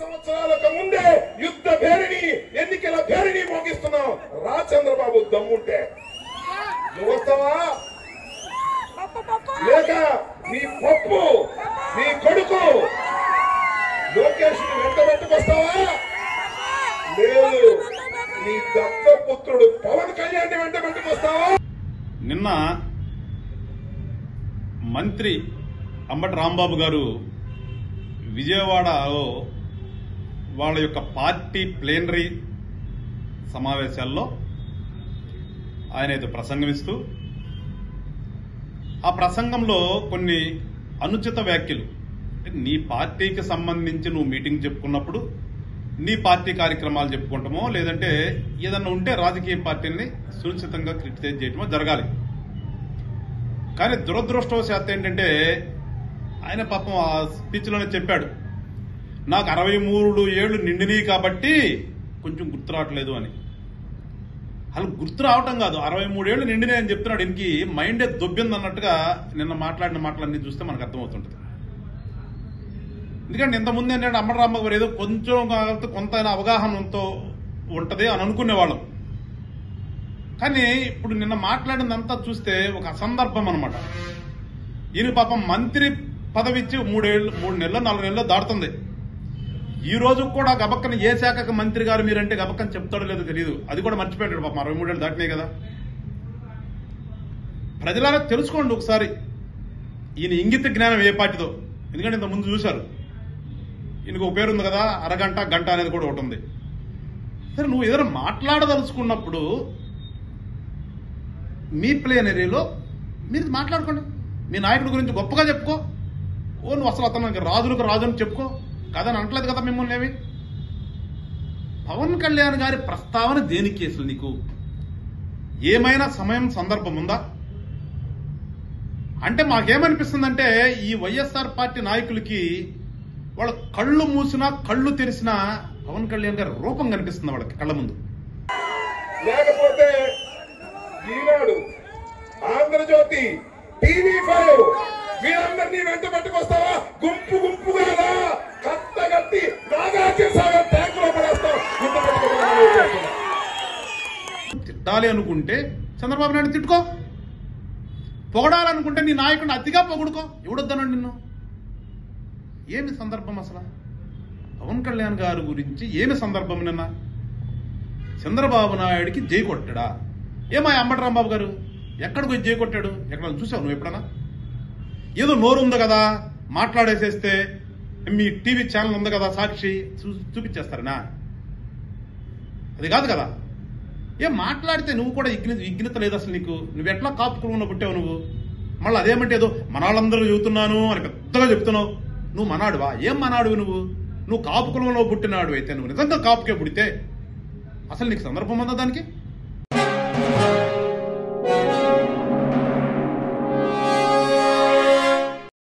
సంవత్సరాలకు ముందే యుద్ధ భేరిని ఎన్నికల భేరిని మోగిస్తున్నావు రా చంద్రబాబు దమ్ముంటే నువ్వు వస్తావా లేక నీ పప్పు నీ కొడుకు లోకేష్ ని వెంట పెట్టుకొస్తావా లేదు నీ దత్తపుత్రుడు పవన్ కళ్యాణ్ వెంట పెట్టుకొస్తావా నిన్న మంత్రి అంబటి రాంబాబు గారు విజయవాడలో వాళ్ళ యొక్క పార్టీ ప్లేనరీ సమావేశాల్లో ఆయన ఏదో ప్రసంగమిస్తూ ఆ ప్రసంగంలో కొన్ని అనుచిత వ్యాఖ్యలు అంటే నీ పార్టీకి సంబంధించి నువ్వు మీటింగ్ చెప్పుకున్నప్పుడు నీ పార్టీ కార్యక్రమాలు చెప్పుకుంటామో లేదంటే ఏదన్నా ఉంటే రాజకీయ పార్టీని సునిశ్చితంగా క్రిటిసైజ్ చేయటమో జరగాలి కానీ దురదృష్టవశాత్తు ఏంటంటే ఆయన పాపం ఆ స్పీచ్లోనే చెప్పాడు నాకు అరవై మూడు ఏళ్ళు నిండినాయి కాబట్టి కొంచెం గుర్తు రావట్లేదు అని అసలు గుర్తు రావటం కాదు అరవై మూడేళ్లు నిండినాయి అని చెప్తున్నాడు ఇంకి మైండే దొబ్బింది అన్నట్టుగా నిన్న మాట్లాడిన మాటలన్నీ చూస్తే మనకు అర్థమవుతుంటది ఎందుకంటే ఇంతకుముందు ఏంటంటే అమ్మరామ్మ గారు ఏదో కొంచెం కాకపోతే కొంత అవగాహనతో ఉంటది అని అనుకునేవాళ్ళం కానీ ఇప్పుడు నిన్న మాట్లాడిందంతా చూస్తే ఒక అసందర్భం అనమాట ఈయన పాపం మంత్రి పదవి ఇచ్చి మూడేళ్ళు మూడు నెలలు నాలుగు నెలలు దాటుతుంది ఈ రోజు కూడా గబక్కన ఏ శాఖకు మంత్రి గారు మీరంటే గబక్కన చెప్తాడో లేదో తెలియదు అది కూడా మర్చిపోయాడు పాపం అరవై మూడేళ్ళు దాటినాయి కదా ప్రజలారా తెలుసుకోండి ఒకసారి ఈయన ఇంగిత జ్ఞానం ఏ పార్టీదో ఎందుకంటే ఇంత ముందు చూశారు ఈయనకు ఒక పేరు ఉంది కదా అరగంట గంట అనేది కూడా ఒకటి ఉంది సరే నువ్వు ఏదైనా మాట్లాడదలుచుకున్నప్పుడు మీ ప్లేనరీలో మీరు మాట్లాడుకోండి మీ నాయకుడి గురించి గొప్పగా చెప్పుకో ఓ నువ్వు అసలు అతను రాజులకు రాజు అని చెప్పుకో కదని అనట్లేదు కదా మిమ్మల్ని ఏమి పవన్ కళ్యాణ్ గారి ప్రస్తావన దేనికి అసలు నీకు ఏమైనా సమయం సందర్భం ఉందా అంటే మాకేమనిపిస్తుందంటే ఈ వైఎస్ఆర్ పార్టీ నాయకులకి వాళ్ళ కళ్ళు మూసినా కళ్ళు తెరిసినా పవన్ కళ్యాణ్ గారి రూపం కనిపిస్తుంది వాళ్ళకి కళ్ళ ముందు లేకపోతే ఈనాడు ఆంధ్రజ్యోతి టీవీ ఫైవ్ వీరందరినీ వెంట పెట్టుకొస్తావా గుంపు గుంపుగా రా, కట్టగట్టి నాగార్జున సాగర్ ట్యాంకులో పడేస్తాం గుంపు పెట్టుకోవడం తిట్టాలి అనుకుంటే చంద్రబాబు నాయుడు తిట్టుకో పొగడాలనుకుంటే నీ నాయకుడిని అతిగా పొగుడుకో ఎవడొద్దనండి నిన్ను ఏమి సందర్భం అసలు పవన్ కళ్యాణ్ గారి గురించి ఏమి సందర్భం నిన్న చంద్రబాబు నాయుడికి జై కొట్టాడా ఏమా అంబటి రాంబాబు గారు ఎక్కడికి పోయి జై కొట్టాడు ఎక్కడ చూసావు నువ్వు ఎప్పుడన్నా ఏదో నోరు ఉంది కదా మాట్లాడేసేస్తే మీ టీవీ ఛానల్ ఉంది కదా సాక్షి చూ- చూపించేస్తారనా అది కాదు కదా ఏం మాట్లాడితే నువ్వు కూడా ఇగ్ని ఇగ్నత లేదు అసలు నీకు నువ్వు ఎట్లా కాపుకున్న పుట్టావు నువ్వు మళ్ళీ అదేమంటే ఏదో మనాళ్ళందరూ చెబుతున్నాను అని పెద్దగా చెప్తున్నావు నువ్వు మనాడువా ఏం మనాడువి నువ్వు నువ్వు కాపు కులంలో పుట్టినాడు అయితే నువ్వు నిజంగా కాపుకే పుడితే అసలు నీకు సందర్భం ఉందా దానికి